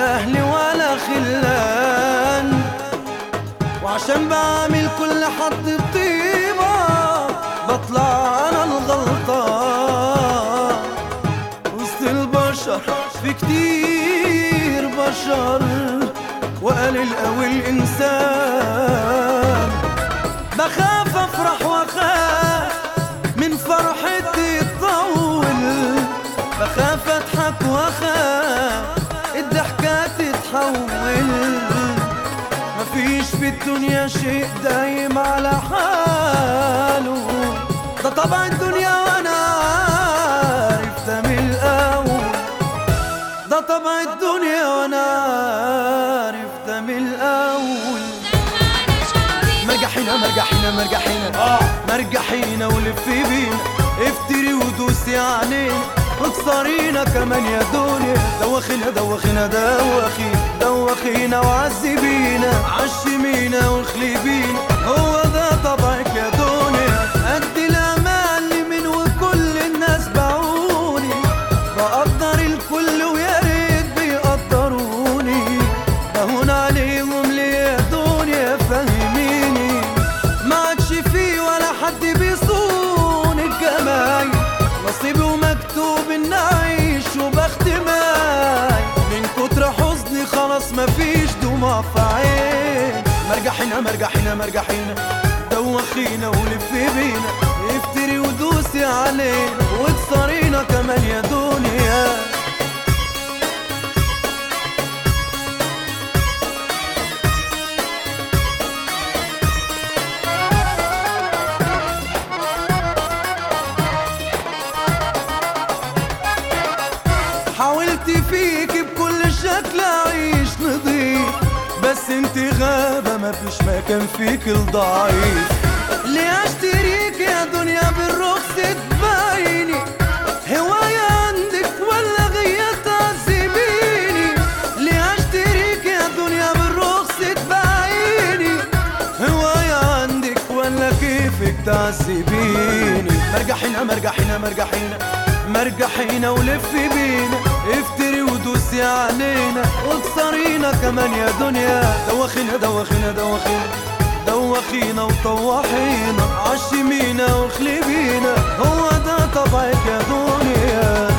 ولا اهل ولا خلان وعشان بعمل كل حد بطيبة بطلع انا الغلطان وسط البشر في كتير بشر وقليل قوي الانسان بخاف افرح واخاف من فرحتي تطول بخاف اضحك واخاف الضحكة تتحول مفيش في الدنيا شيء دايم على حاله ده طبع الدنيا وانا عارف ده من الاول ده طبع الدنيا وانا عارف ده من الاول مرجحينا مرجحينا مرجحينا اه مرجحينا ولف بينا افتري ودوسي علينا واكسرينا كمان يا دنيا دوخينا دوخينا دوخينا دوخينا وعذبينا عشمينا واخلبينا هو ده طبعك يا دنيا قد الامل من وكل الناس باعوني بقدر الكل ويا ريت بيقدروني بهون عليهم ليه يا دنيا فهميني ما عادش فيه ولا حد بيصون الجمايل نصيبي ومكتوب ان اعيش وبخت ماي من كتر حزني خلاص مفيش دموع في عين مرجحينا مرجحينا مرجحينا دوخينا ولف بينا افتري ودوسي علينا واكسرينا كمان يا دنيا حاولت فيك بكل شكل اعيش نضيف بس انت غابة مفيش مكان فيك الضعيف ليه اشتريك يا دنيا بالرخص تبايني هواية عندك ولا غية تعذبيني ليه اشتريك يا دنيا بالرخص تبايني هواية عندك ولا كيفك تعذبيني مرجحينا مرجحينا مرجحينا مرجحينا ولف بينا افتري ودوسي علينا واكسرينا كمان يا دنيا دوخينا دوخينا دوخينا دوخينا وطوحينا عشمينا واخلبينا هو ده طبعك يا دنيا